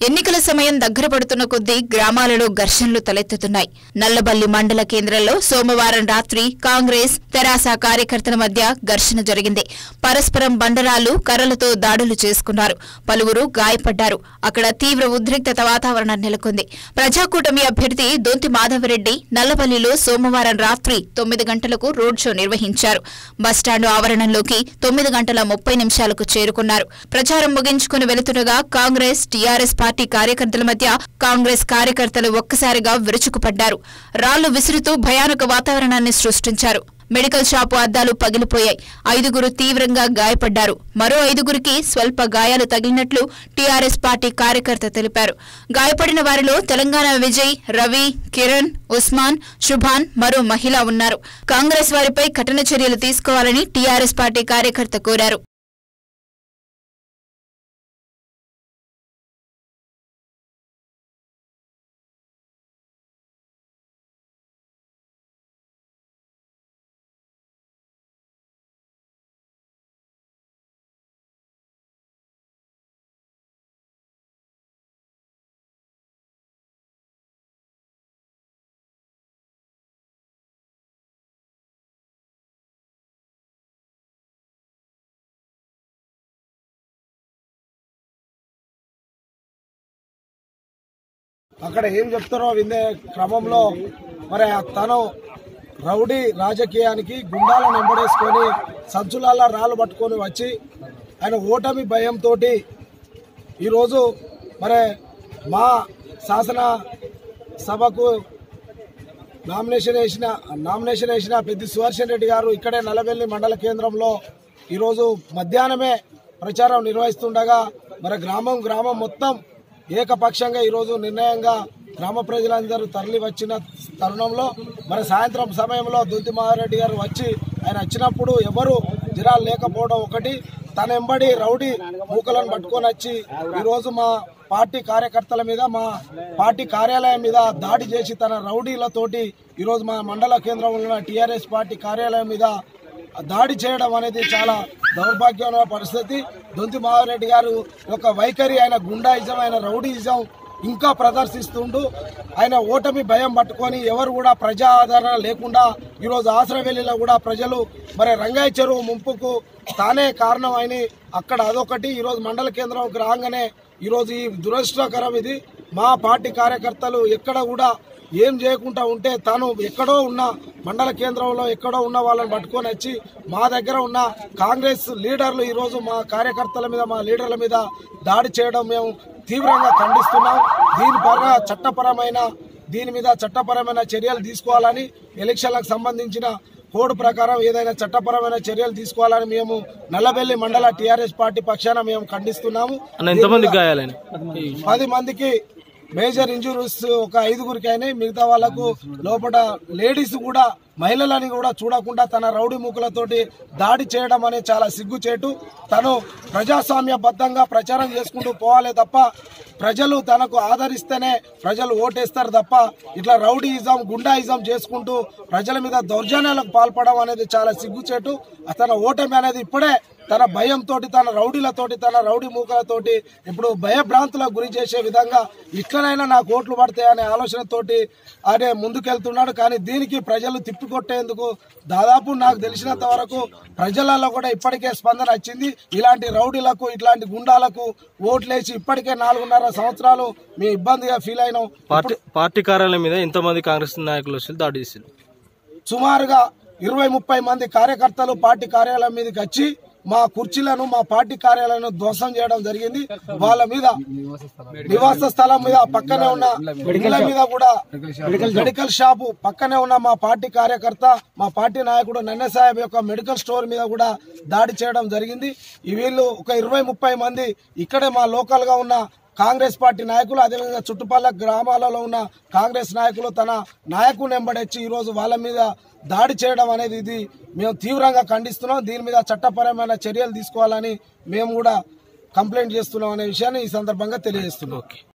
ఎన్నికల సమయం దగ్గర పడుతున్న కొద్దీ గ్రామాలలో ఘర్షణలు తలెత్తుతున్నాయి నల్లబల్లి మండల కేంద్రంలో సోమవారం రాత్రి కాంగ్రెస్ తెరాస కార్యకర్తల మధ్య ఘర్షణ జరిగింది పరస్పరం బండరాలు కర్రలతో దాడులు చేసుకున్నారు పలువురు గాయపడ్డారు అక్కడ తీవ్ర ఉద్రిక్తత వాతావరణం నెలకొంది ప్రజాకూటమి అభ్యర్థి దొంతి మాధవరెడ్డి నల్లబల్లిలో సోమవారం రాత్రి తొమ్మిది గంటలకు రోడ్ షో నిర్వహించారు బస్టాండు ఆవరణంలోకి తొమ్మిది గంటల ముప్పై నిమిషాలకు చేరుకున్నారు ప్రచారం ముగించుకుని వెళుతుండగా కాంగ్రెస్ టీఆర్ఎస్ పార్టీ కార్యకర్తల మధ్య కాంగ్రెస్ కార్యకర్తలు ఒక్కసారిగా విరుచుకుపడ్డారు రాళ్లు విసురుతూ భయానక వాతావరణాన్ని సృష్టించారు మెడికల్ షాపు అద్దాలు పగిలిపోయాయి ఐదుగురు తీవ్రంగా గాయపడ్డారు మరో ఐదుగురికి స్వల్ప గాయాలు తగిలినట్లు టీఆర్ఎస్ పార్టీ కార్యకర్త తెలిపారు గాయపడిన వారిలో తెలంగాణ విజయ్ రవి కిరణ్ ఉస్మాన్ శుభాన్ మరో మహిళ ఉన్నారు కాంగ్రెస్ వారిపై కఠిన చర్యలు తీసుకోవాలని టీఆర్ఎస్ పార్టీ కార్యకర్త కోరారు అక్కడ ఏం చెప్తారో వినే క్రమంలో మరి ఆ తను రౌడీ రాజకీయానికి గుండాలను వెంబడేసుకొని సంచులాల రాళ్ళు పట్టుకొని వచ్చి ఆయన ఓటమి భయంతో ఈరోజు మరి మా శాసన సభకు నామినేషన్ వేసిన నామినేషన్ వేసిన పెద్ది సుదర్శన్ రెడ్డి గారు ఇక్కడే నల్లవెల్లి మండల కేంద్రంలో ఈరోజు మధ్యాహ్నమే ప్రచారం నిర్వహిస్తుండగా మరి గ్రామం గ్రామం మొత్తం ఏకపక్షంగా ఈరోజు నిర్ణయంగా గ్రామ ప్రజలందరూ తరలి వచ్చిన తరుణంలో మరి సాయంత్రం సమయంలో దొంతి మహారెడ్డి గారు వచ్చి ఆయన వచ్చినప్పుడు ఎవరు జిరాలు లేకపోవడం ఒకటి తన ఎంబడి రౌడీ మూకలను పట్టుకొని వచ్చి ఈరోజు మా పార్టీ కార్యకర్తల మీద మా పార్టీ కార్యాలయం మీద దాడి చేసి తన రౌడీలతోటి ఈరోజు మా మండల కేంద్రంలో ఉన్న టీఆర్ఎస్ పార్టీ కార్యాలయం మీద దాడి చేయడం అనేది చాలా దౌర్భాగ్యమైన పరిస్థితి దొంతి మహారెడ్డి గారు ఒక వైఖరి ఆయన గుండాయిజం ఆయన రౌడీయిజం ఇంకా ప్రదర్శిస్తుండు ఆయన ఓటమి భయం పట్టుకొని ఎవరు కూడా ప్రజా ఆదరణ లేకుండా ఈరోజు ఆసరవెల్లిలో కూడా ప్రజలు మరి రంగాయ చెరువు ముంపుకు తానే కారణం అని అక్కడ అదొకటి ఈరోజు మండల కేంద్రం రాగానే ఈరోజు ఈ దురదృష్టకరం ఇది మా పార్టీ కార్యకర్తలు ఎక్కడ కూడా ఏం చేయకుండా ఉంటే తాను ఎక్కడో ఉన్న మండల కేంద్రంలో ఎక్కడో ఉన్న వాళ్ళని పట్టుకొని వచ్చి మా దగ్గర ఉన్న కాంగ్రెస్ లీడర్లు ఈరోజు మా కార్యకర్తల మీద మా లీడర్ల మీద దాడి చేయడం మేము తీవ్రంగా ఖండిస్తున్నాం దీని పరంగా చట్టపరమైన దీని మీద చట్టపరమైన చర్యలు తీసుకోవాలని ఎలక్షన్లకు సంబంధించిన కోడ్ ప్రకారం ఏదైనా చట్టపరమైన చర్యలు తీసుకోవాలని మేము నల్లబెల్లి మండల టీఆర్ఎస్ పార్టీ పక్షాన మేము ఖండిస్తున్నాము అన్న ఎంతమంది గాయాలని పది మందికి మేజర్ ఇంజురీస్ ఒక ఐదుగురికి అయినాయి మిగతా వాళ్ళకు లోపల లేడీస్ కూడా మహిళలని కూడా చూడకుండా తన రౌడీ మూకులతోటి దాడి చేయడం అనేది చాలా సిగ్గుచేటు తను ప్రజాస్వామ్యబద్ధంగా ప్రచారం చేసుకుంటూ పోవాలే తప్ప ప్రజలు తనకు ఆదరిస్తేనే ప్రజలు ఓటేస్తారు తప్ప ఇట్లా రౌడీయిజం గుండాయిజం చేసుకుంటూ ప్రజల మీద దౌర్జన్యాలకు పాల్పడడం అనేది చాలా సిగ్గుచేటు తన ఓటమి అనేది ఇప్పుడే తన భయంతో తన రౌడీలతోటి తన రౌడీ మూకలతోటి ఇప్పుడు భయభ్రాంతులకు గురి చేసే విధంగా ఇట్లనైనా నాకు ఓట్లు పడతాయనే ఆలోచనతోటి ఆయన ముందుకెళ్తున్నాడు కానీ దీనికి ప్రజలు తిప్పికొట్టేందుకు దాదాపు నాకు తెలిసినంత వరకు ప్రజలలో కూడా ఇప్పటికే స్పందన వచ్చింది ఇలాంటి రౌడీలకు ఇట్లాంటి గుండాలకు ఓట్లేసి ఇప్పటికే నాలుగున్నర సంవత్సరాలు మేము ఇబ్బందిగా ఫీల్ అయినాం పార్టీ పార్టీ కార్యాలయం మీద ఎంతమంది కాంగ్రెస్ నాయకులు వచ్చి దాడి చేశారు సుమారుగా ఇరవై ముప్పై మంది కార్యకర్తలు పార్టీ కార్యాలయం మీదకి వచ్చి మా కుర్చీలను మా పార్టీ కార్యాలయాలను ధ్వంసం చేయడం జరిగింది వాళ్ళ మీద నివాస స్థలం మీద పక్కనే ఉన్న ఇళ్ల మీద కూడా మెడికల్ షాపు పక్కనే ఉన్న మా పార్టీ కార్యకర్త మా పార్టీ నాయకుడు నన్నె సాహెబ్ యొక్క మెడికల్ స్టోర్ మీద కూడా దాడి చేయడం జరిగింది ఈ వీళ్ళు ఒక ఇరవై ముప్పై మంది ఇక్కడే మా లోకల్ గా ఉన్న కాంగ్రెస్ పార్టీ నాయకులు అదేవిధంగా చుట్టుపక్కల గ్రామాలలో ఉన్న కాంగ్రెస్ నాయకులు తన నాయకుని వెంబడించి ఈరోజు వాళ్ళ మీద దాడి చేయడం అనేది ఇది మేము తీవ్రంగా ఖండిస్తున్నాం దీని మీద చట్టపరమైన చర్యలు తీసుకోవాలని మేము కూడా కంప్లైంట్ చేస్తున్నాం అనే విషయాన్ని ఈ సందర్భంగా తెలియజేస్తున్నాం ఓకే